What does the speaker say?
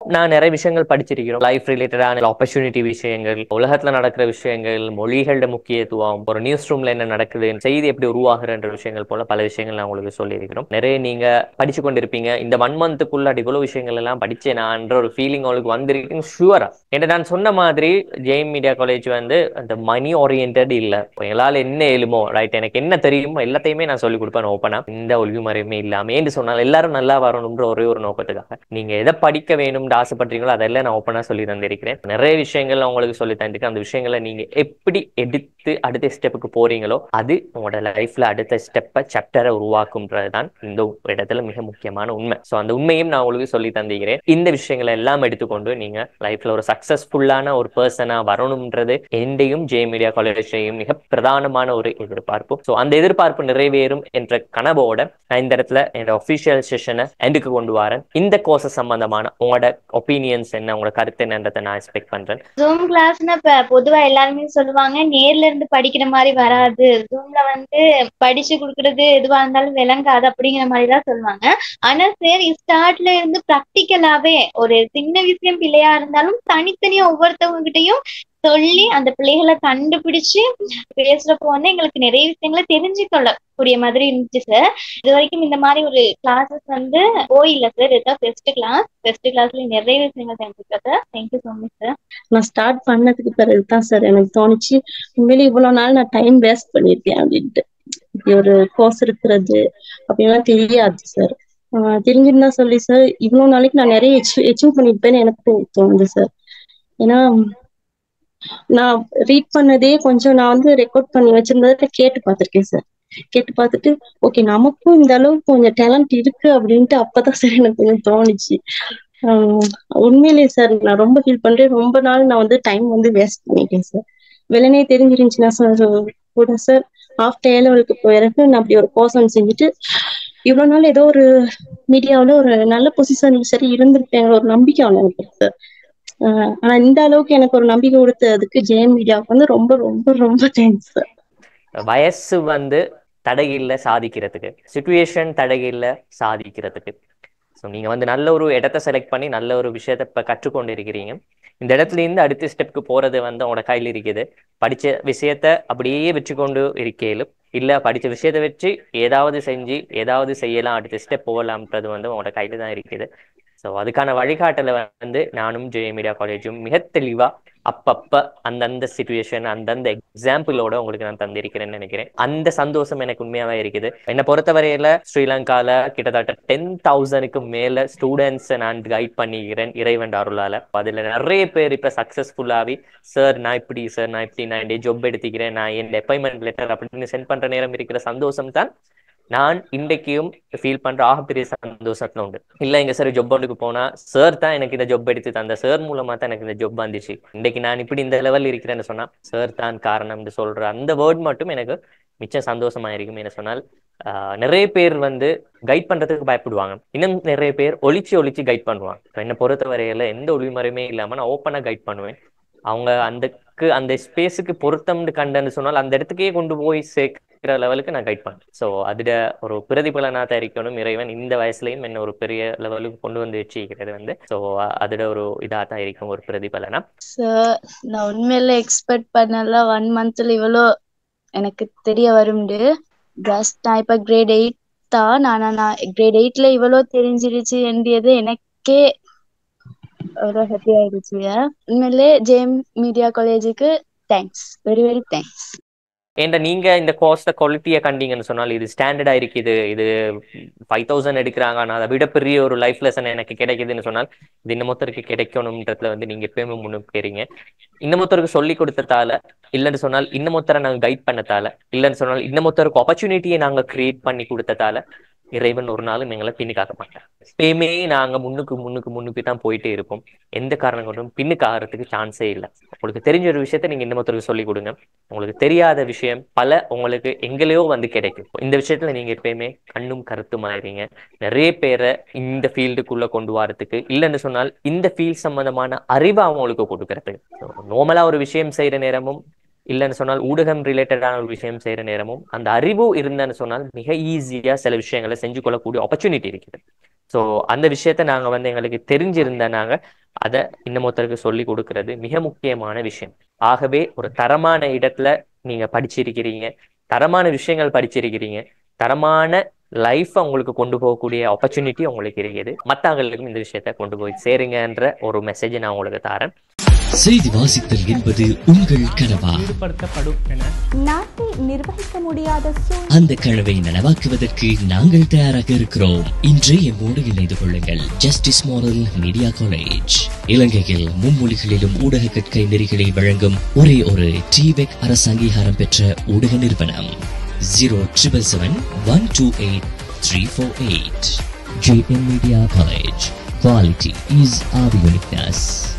நான் நிறைய விஷயங்கள் படிச்சிருக்கிறோம் லைஃப் ரிலேட்டடான ஆப்பர்ச்சுனிட்டி விஷயங்கள் உலகத்துல நடக்கிற விஷயங்கள் மொழிகளோட முக்கியத்துவம் ஒரு நியூஸ் ரூம்ல என்ன நடக்குது செய்தி எப்படி உருவாகுறன்ற விஷயங்கள் போல பல விஷயங்கள் நான் உங்களுக்கு சொல்லியிருக்கிறோம் நிறைய நீங்க படிச்சு கொண்டிருப்பீங்க இந்த ஒன் மந்த்துக்குள்ள இவ்வளவு விஷயங்கள் எல்லாம் படிச்சேனான்ற ஒரு ஃபீலிங் உங்களுக்கு வந்திருக்கு ஷுவரா என்று நான் சொன்ன மாதிரி ஜெயம் மீடியா காலேஜ் வந்து அந்த மணி ஓரியன்ட் இல்ல எங்களால் என்ன எழுமோ ரைட் எனக்கு என்ன தெரியுமோ எல்லாத்தையுமே நான் சொல்லிக் கொடுப்பேன் ஓப்பனா இந்த ஒழுங்குமுறையுமே இல்லாம ஏன்னு சொன்னால் எல்லாரும் நல்லா வரணும்ன்ற ஒரே ஒரு நோக்கத்துக்காக நீங்க எதை படிக்க வேணும்னு ஆசைப்படுறீங்களோ அதெல்லாம் நான் ஓப்பனா சொல்லி தந்திருக்கிறேன் நிறைய விஷயங்கள் நான் உங்களுக்கு சொல்லி தந்திருக்கேன் அந்த விஷயங்களை நீங்க எப்படி எடுத்து அடுத்த ஸ்டெப்புக்கு போறீங்களோ அது உங்களோட லைஃப்ல அடுத்த ஸ்டெப்பை சாப்டரை உருவாக்கும்ன்றது தான் இந்த இடத்துல மிக முக்கியமான உண்மை ஸோ அந்த உண்மையும் நான் உங்களுக்கு சொல்லி தந்திக்கிறேன் இந்த விஷயங்களை எல்லாம் எடுத்துக்கொண்டு நீங்க லைஃப்ல ஒரு சக்சஸ்ஃபுல்லான ஒரு பர்சனா வரணும்ன்றது என்னையும் ஜே மீடியா காலேஜையும் மிக பிரதானமான ஒரு எதிர்பார்ப்பு ஸோ அந்த எதிர்பார்ப்பு நிறைவேறும் என்ற கனவோட நான் இந்த இடத்துல என்னோட ஒஃபிஷியல் செஷனை எண்டுக்கு கொண்டு வரேன் இந்த கோர்ஸ் சம்பந்தமான உங்களோட ஒப்பீனியன்ஸ் என்ன உங்களோட கருத்து என்னன்றதை நான் எக்ஸ்பெக்ட் பண்றேன் ஜூம் கிளாஸ்னா இப்ப பொதுவா எல்லாருமே சொல்லுவாங்க நேர்ல இருந்து படிக்கிற மாதிரி வராது ஜூம்ல வந்து படிச்சு கொடுக்கறது எதுவா இருந்தாலும் விளங்காது அப்படிங்கிற மாதிரி தான் சொல்லுவாங்க ஆனா சரி ஸ்டார்ட்ல இருந்து ப்ராக்டிக்கலாவே ஒரு சின்ன விஷயம் பிள்ளையா இருந்தாலும் தனித்தனியா ஒவ்வொருத்தவங்க கிட்டயும் சொல்லி அந்த பிள்ளைகளை கண்டுபிடிச்சு பேசுறப்போ வந்து எங்களுக்கு நிறைய விஷயங்களை தெரிஞ்சுக்கொள்ள கூடிய மாதிரி இருந்துச்சு சார் இது வரைக்கும் இந்த மாதிரி ஒரு கிளாஸஸ் வந்து போயில்ல சார் இதுதான் ஃபெஸ்ட் கிளாஸ் ஃபெஸ்ட் கிளாஸ்ல நிறைய விஷயங்கள் தெரிஞ்சுக்கிறேன் sir thank you so much sir நான் ஸ்டார்ட் பண்ணதுக்கு பிறகுதான் சார் எனக்கு தோணுச்சு உண்மையிலே இவ்வளவு நாள் நான் டைம் வேஸ்ட் பண்ணிருக்கேன் அப்படின்ட்டு இப்படி ஒரு கோர்ஸ் இருக்கிறது அப்படின்லாம் தெரியாது சார் தெரிஞ்சிருந்தா சொல்லி சார் இவ்வளவு நாளைக்கு நான் நிறைய அச்சீவ் பண்ணிருப்பேன்னு எனக்கு தோணுது சார் ஏன்னா நான் ரீட் பண்ணதே கொஞ்சம் நான் வந்து ரெக்கார்ட் பண்ணி வச்சிருந்ததை கேட்டு பார்த்திருக்கேன் சார் கேட்டு பார்த்துட்டு ஓகே நமக்கும் இந்த அளவுக்கு கொஞ்சம் டேலண்ட் இருக்கு அப்படின்ட்டு அப்பதான் சார் எனக்கு கொஞ்சம் தோணுச்சு உண்மையிலேயே சார் நான் ரொம்ப ஃபீல் பண்றேன் ரொம்ப நாள் நான் வந்து டைம் வந்து வேஸ்ட் பண்ணிட்டேன் சார் வெள்ளனே தெரிஞ்சிருந்துச்சுன்னா சார் கூட சார் ஆஃப்டர் ஏ லெவலுக்கு போயிருக்கு நான் அப்படி ஒரு கோர்ஸ் செஞ்சுட்டு இவ்வளவு நாள் ஏதோ ஒரு மீடியாவில் ஒரு நல்ல பொசிஷன் சரி இருந்திருப்பேன் ஒரு நம்பிக்கை ஒன்று எனக்கு சார் ஆனா இந்த அளவுக்கு எனக்கு ஒரு நம்பிக்கை கொடுத்ததுக்கு ஜெயம் மீடியாவுக்கு வந்து ரொம்ப ரொம்ப ரொம்ப தேங்க்ஸ் சார் வயசு வந்து தடையில்லை சாதிக்கிறதுக்கு சுச்சுவேஷன் தடையில்லை சாதிக்கிறதுக்கு ஸோ நீங்கள் வந்து நல்ல ஒரு இடத்த செலக்ட் பண்ணி நல்ல ஒரு விஷயத்த இப்போ கற்றுக்கொண்டு இருக்கிறீங்க இந்த இடத்துல இருந்து அடுத்த ஸ்டெப்புக்கு போறது வந்து உங்களோட கையில் இருக்குது படிச்ச விஷயத்த அப்படியே வச்சுக்கொண்டு இருக்கேலும் இல்லை படித்த விஷயத்தை வச்சு ஏதாவது செஞ்சு ஏதாவது செய்யலாம் அடுத்த ஸ்டெப் போகலாம்ன்றது வந்து உங்களோட கையில் தான் இருக்குது ஸோ அதுக்கான வழிகாட்டலை வந்து நானும் ஜே மீடியா காலேஜும் மிக தெளிவாக அப்பப்ப அந்தந்த சுச்சுவேஷன் அந்தந்த எக்ஸாம்பிளோட உங்களுக்கு நான் தந்திருக்கிறேன்னு நினைக்கிறேன் அந்த சந்தோஷம் எனக்கு உண்மையாவே இருக்குது என்னை பொறுத்தவரையில ஸ்ரீலங்கால கிட்டத்தட்ட டென் தௌசண்ட்க்கு மேல ஸ்டூடெண்ட்ஸை நான் கைட் பண்ணிக்கிறேன் இறைவன் அருளால அதுல நிறைய பேர் இப்ப சக்சஸ்ஃபுல்லாவி சார் நான் இப்படி சார் நான் இப்படி நான் என் ஜாப் எடுத்துக்கிறேன் நான் என் அப்பாயின்மெண்ட் லெட்டர் அப்படின்னு சென்ட் பண்ற நேரம் இருக்கிற சந்தோஷம் தான் நான் இன்றைக்கும் ஃபீல் பண்ற ஆகப்பெரிய சந்தோஷத்துல உண்டு இல்ல எங்க சார் ஜொப் ஒன்றுக்கு போனா சார் தான் எனக்கு இந்த ஜொப் எடுத்து தந்த சார் மூலமா தான் எனக்கு இந்த ஜொப் வந்துச்சு இன்னைக்கு நான் இப்படி இந்த லெவல் இருக்கிறேன்னு சொன்னா சார் தான் காரணம்னு சொல்ற அந்த வேர்ட் மட்டும் எனக்கு மிச்சம் சந்தோஷமா இருக்கும் என்ன சொன்னால் நிறைய பேர் வந்து கைட் பண்றதுக்கு பயப்படுவாங்க இன்னும் நிறைய பேர் ஒளிச்சு ஒளிச்சு கைட் பண்ணுவாங்க என்னை பொறுத்த வரையில எந்த ஒளிமுறையுமே இல்லாம நான் ஓப்பனா கைட் பண்ணுவேன் அவங்க அந்தக்கு அந்த ஸ்பேஸுக்கு பொருத்தம்னு கண்டன்னு சொன்னால் அந்த இடத்துக்கே கொண்டு போய் சேர்க்கிற லெவலுக்கு நான் கைட் பண்ணேன் ஸோ அதுட ஒரு பிரதிபலனா தயாரிக்கணும் இறைவன் இந்த வயசுலயும் என்ன ஒரு பெரிய லெவலுக்கு கொண்டு வந்து வச்சுக்கிறது வந்து ஸோ அதோட ஒரு இதா தான் இருக்கும் ஒரு பிரதிபலனா சார் நான் உண்மையில எக்ஸ்பெக்ட் பண்ணல ஒன் மந்த்ல இவ்வளோ எனக்கு தெரிய வரும்ண்டு ஜஸ்ட் நான் இப்ப கிரேட் எயிட் தான் ஆனா நான் கிரேட் எயிட்ல இவ்வளோ தெரிஞ்சிருச்சு என்றது எனக்கே ஒரு ஹாப்பி ஆயிடுச்சு உண்மையிலே ஜேம் மீடியா காலேஜுக்கு தேங்க்ஸ் வெரி வெரி தேங்க்ஸ் ஏன்டா நீங்க இந்த கோர்ஸ்ல குவாலிட்டியை கண்டீங்கன்னு சொன்னால் இது ஸ்டாண்டர்டா இருக்குது இது ஃபைவ் தௌசண்ட் எடுக்கிறாங்க ஆனால் அதை விட பெரிய ஒரு லைஃப் லெசன் எனக்கு கிடைக்குதுன்னு சொன்னால் இது இன்னமொத்தருக்கு கிடைக்கணும்ன்றதுல வந்து நீங்க எப்பயுமே முன்னுக்கு போறீங்க இன்னமொத்தருக்கு சொல்லி கொடுத்ததால இல்லைன்னு சொன்னால் இன்னமொத்தரை நாங்கள் கைட் பண்ணதால இல்லைன்னு சொன்னால் இன்னமொத்தருக்கு ஆப்பர்ச்சுனிட்டியை நாங்கள் கிரியேட் பண்ணி கொடுத்ததால இறைவன் ஒரு நாளும் எங்களை பின்னுக்காக மாட்டேன் எப்பயுமே நாங்க முன்னுக்கு முன்னுக்கு முன்னுக்கு தான் போயிட்டே இருப்போம் எந்த காரணம் கொண்டும் பின்னுக்கு ஆகிறதுக்கு சான்ஸே இல்லை உங்களுக்கு தெரிஞ்ச ஒரு விஷயத்த நீங்க இன்னமொத்தருக்கு சொல்லி கொடுங்க உங்களுக்கு தெரியாத விஷயம் பல உங்களுக்கு எங்களையோ வந்து கிடைக்கும் இந்த விஷயத்துல நீங்க எப்பயுமே கண்ணும் கருத்துமாயிருங்க நிறைய பேரை இந்த ஃபீல்டுக்குள்ள கொண்டு வரதுக்கு இல்லைன்னு சொன்னால் இந்த ஃபீல்ட் சம்பந்தமான அறிவை அவங்களுக்கு கொடுக்கறதுக்கு நார்மலா ஒரு விஷயம் செய்யற நேரமும் இல்லைன்னு சொன்னால் ஊடகம் ரிலேட்டடான ஒரு விஷயம் செய்யற நேரமும் அந்த அறிவு இருந்தன்னு சொன்னால் மிக ஈஸியா சில விஷயங்களை செஞ்சு கொள்ளக்கூடிய ஆப்பர்ச்சுனிட்டி இருக்குது ஸோ அந்த விஷயத்த நாங்க வந்து எங்களுக்கு தெரிஞ்சிருந்த நாங்க அதை இன்னமொருத்தருக்கு சொல்லி கொடுக்கறது மிக முக்கியமான விஷயம் ஆகவே ஒரு தரமான இடத்துல நீங்க படிச்சிருக்கிறீங்க தரமான விஷயங்கள் படிச்சிருக்கிறீங்க தரமான லைஃப்பை உங்களுக்கு கொண்டு போகக்கூடிய ஆப்பர்ச்சுனிட்டி உங்களுக்கு இருக்குது மற்றவங்களுக்கும் இந்த விஷயத்த கொண்டு போய் சேருங்கன்ற ஒரு மெசேஜை நான் உங்களுக்கு தரேன் செய்தி வாசித்தல் என்பது உங்கள் கனவா ஈடுபடுத்தப்படும் என நாட்டை நிர்வகிக்க முடியாத சூழ் அந்த கனவை நனவாக்குவதற்கு நாங்கள் தயாராக இருக்கிறோம் இன்றே எம்மோடு இணைந்து கொள்ளுங்கள் ஜஸ்டிஸ் மாடல் மீடியா காலேஜ் இலங்கையில் மும்மொழிகளிலும் ஊடக கற்கை நெறிகளை வழங்கும் ஒரே ஒரு டிபெக் அரசு அங்கீகாரம் பெற்ற ஊடக நிறுவனம் zero triple seven one two eight three four eight JM media college quality is our uniqueness